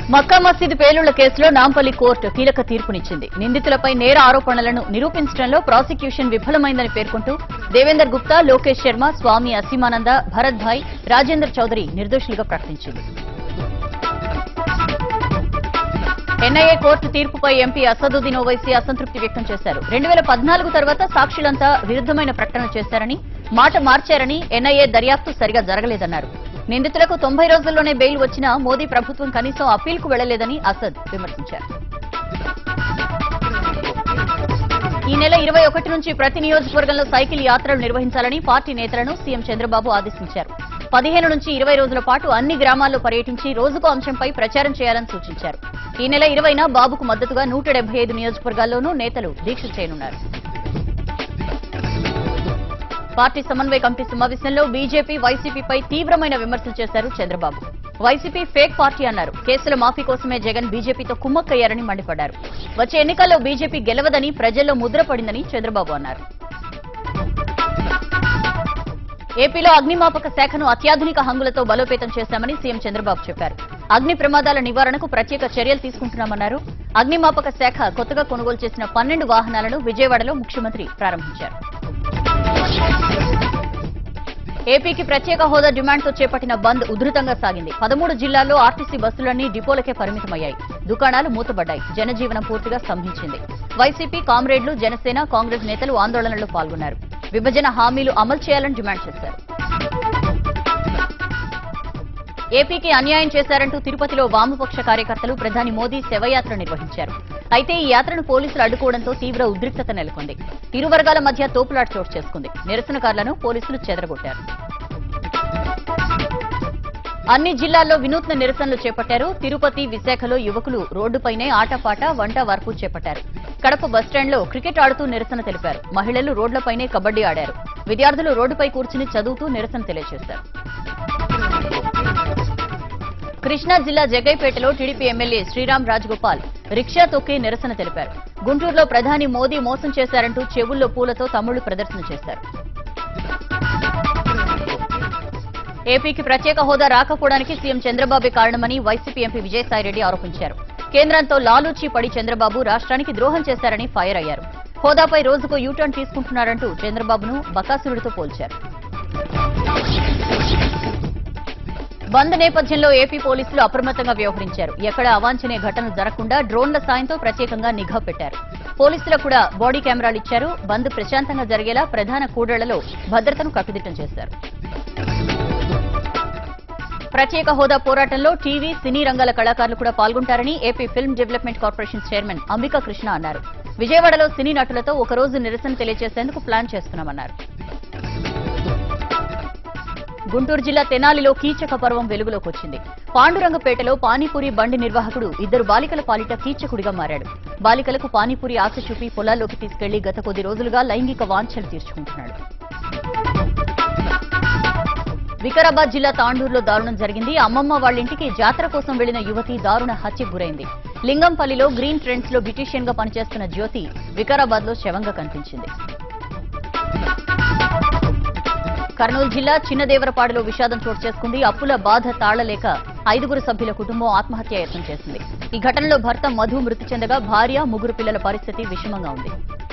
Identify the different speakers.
Speaker 1: మక్కా మసీద్ పేలుళ్ల కేసులో నాంపల్లి కోర్టు కీలక తీర్పునిచ్చింది నిందితులపై నేర ఆరోపణలను నిరూపించడంలో ప్రాసిక్యూషన్ విఫలమైందని పేర్కొంటూ దేవేందర్ గుప్తా లోకేష్ శర్మ స్వామి అసీమానంద భరత్ భాయ్ రాజేందర్ చౌదరి నిర్దోషులుగా ప్రకటించింది ఎన్ఐఏ కోర్టు తీర్పుపై ఎంపీ అసదుద్దీన్ ఓవైసీ అసంతృప్తి వ్యక్తం చేశారు రెండు వేల పద్నాలుగు తర్వాత సాక్షులంతా విరుద్దమైన ప్రకటన చేశారని మాట మార్చారని ఎన్ఐఏ దర్యాప్తు సరిగా జరగలేదన్నారు నిందితులకు తొంభై రోజుల్లోనే బెయిల్ వచ్చినా మోదీ ప్రభుత్వం కనీసం అప్పీల్కు వెళ్లలేదని అసద్ విమర్శించారు ఈ నెల ఇరవై ఒకటి నుంచి ప్రతి నియోజకవర్గంలో సైకిల్ యాత్రలు నిర్వహించాలని పార్టీ నేతలను సీఎం చంద్రబాబు ఆదేశించారు పదిహేను నుంచి ఇరవై రోజుల పాటు అన్ని గ్రామాల్లో పర్యటించి రోజుకో అంశంపై ప్రచారం చేయాలని సూచించారు ఈ నెల ఇరవైన బాబుకు మద్దతుగా నూట డెబ్బై ఐదు నియోజకవర్గాల్లోనూ నేతలు దీక్ష చేయనున్నారు పార్టీ సమన్వయ కమిటీ సమావేశంలో బీజేపీ వైసీపీపై తీవ్రమైన విమర్శలు చేశారు చంద్రబాబు వైసీపీ ఫేక్ పార్టీ అన్నారు కేసుల మాఫీ కోసమే జగన్ బీజేపీతో కుమ్మక్కయ్యారని మండిపడ్డారు వచ్చే ఎన్నికల్లో బీజేపీ గెలవదని ప్రజల్లో ముద్రపడిందని చంద్రబాబు అన్నారు ఏపీలో అగ్నిమాపక శాఖను అత్యాధునిక హంగులతో బలోపేతం చేశామని సీఎం చంద్రబాబు చెప్పారు అగ్ని ప్రమాదాల నివారణకు ప్రత్యేక చర్యలు తీసుకుంటున్నామన్నారు అగ్నిమాపక శాఖ కొత్తగా కొనుగోలు చేసిన పన్నెండు వాహనాలను విజయవాడలో ముఖ్యమంత్రి ప్రారంభించారు ఏపీకి ప్రత్యేక హోదా డిమాండ్తో చేపట్టిన బంద్ ఉధృతంగా సాగింది పదమూడు జిల్లాల్లో ఆర్టీసీ బస్సులన్నీ డిపోలకే పరిమితమయ్యాయి దుకాణాలు మూతబడ్డాయి జనజీవనం పూర్తిగా స్తంభించింది వైసీపీ కామ్రేడ్లు జనసేన కాంగ్రెస్ నేతలు ఆందోళనలో పాల్గొన్నారు విభజన హామీలు అమలు చేయాలని డిమాండ్ చేశారు ఏపీకి అన్యాయం చేశారంటూ తిరుపతిలో వామపక్ష కార్యకర్తలు ప్రధాని మోదీ శవయాత్ర నిర్వహించారు అయితే ఈ యాత్రను పోలీసులు అడ్డుకోవడంతో తీవ్ర ఉద్రిక్తత నెలకొంది ఇరు వర్గాల మధ్య తోపులాట చోటు చేసుకుంది నిరసనకారులను పోలీసులు చెదరగొట్టారు అన్ని జిల్లాల్లో వినూత్న నిరసనలు చేపట్టారు తిరుపతి విశాఖలో యువకులు రోడ్డుపైనే ఆటపాట వంట వార్పు చేపట్టారు కడప బస్టాండ్లో క్రికెట్ ఆడుతూ నిరసన తెలిపారు మహిళలు రోడ్లపైనే కబడ్డీ ఆడారు విద్యార్థులు రోడ్డుపై కూర్చుని చదువుతూ నిరసన తెలియజేశారు కృష్ణా జిల్లా జగైపేటలో టీడీపీ ఎమ్మెల్యే శ్రీరామ్ రాజగోపాల్ రిక్షా తొక్కి నిరసన తెలిపారు గుంటూరులో ప్రధాని మోదీ మోసం చేశారంటూ చెవుల్లో పూలతో తమ్ముళ్లు ప్రదర్శన చేశారు ఏపీకి ప్రత్యేక హోదా రాకపోవడానికి సీఎం చంద్రబాబే కారణమని వైసీపీ ఎంపీ విజయసాయిరెడ్డి ఆరోపించారు కేంద్రంతో లాలూచీ పడి చంద్రబాబు రాష్ట్రానికి ద్రోహం చేశారని ఫైర్ అయ్యారు హోదాపై రోజుకో యూటర్న్ తీసుకుంటున్నారంటూ చంద్రబాబును బకాసురుడితో పోల్చారు బంద్ నేపథ్యంలో ఏపీ పోలీసులు అప్రమత్తంగా వ్యవహరించారు ఎక్కడ అవాంఛనీయ ఘటనలు జరగకుండా డ్రోన్ల సాయంతో ప్రత్యేకంగా నిఘా పెట్టారు పోలీసులకు కూడా బాడీ కెమెరాలు ఇచ్చారు బంద్ ప్రశాంతంగా జరిగేలా ప్రధాన కూడళ్లలో భద్రతను కట్టుదిట్టం చేశారు ప్రత్యేక హోదా పోరాటంలో టీవీ సినీ రంగాల కళాకారులు కూడా పాల్గొంటారని A P film development corporation chairman Ambika Krishna అన్నారు విజయవాడలో సినీ నటులతో ఒకరోజు నిరసన తెలియజేసేందుకు ప్లాన్ చేస్తున్నామన్నారు గుంటూరు జిల్లా తెనాలిలో కీచక పర్వం వెలుగులోకి వచ్చింది పాండురంగపేటలో పానీపూరి బండి నిర్వాహకుడు ఇద్దరు బాలికల పాలిట కీచకుడిగా మారాడు బాలికలకు పానీపూరి ఆశ చూపి పొలాల్లోకి తీసుకెళ్లి గత కొద్ది రోజులుగా లైంగిక వాంఛలు తీర్చుకుంటున్నాడు వికారాబాద్ జిల్లా తాండూరులో దారుణం జరిగింది అమ్మమ్మ వాళ్ళ ఇంటికి జాతర కోసం వెళ్లిన యువతి దారుణ హత్యకు గురైంది లింగంపల్లిలో గ్రీన్ ట్రెండ్స్ లో బ్యూటీషియన్ గా పనిచేస్తున్న జ్యోతి వికారాబాద్ లో శవంగా కనిపించింది కర్నూలు జిల్లా చిన్నదేవరపాడులో విషాదం చోటు చేసుకుంది అప్పుల బాధ తాళలేక ఐదుగురు సభ్యుల కుటుంబం ఆత్మహత్య యత్నం చేసింది ఈ ఘటనలో భర్త మధు మృతి చెందగా భార్య ముగ్గురు పిల్లల పరిస్థితి విషమంగా ఉంది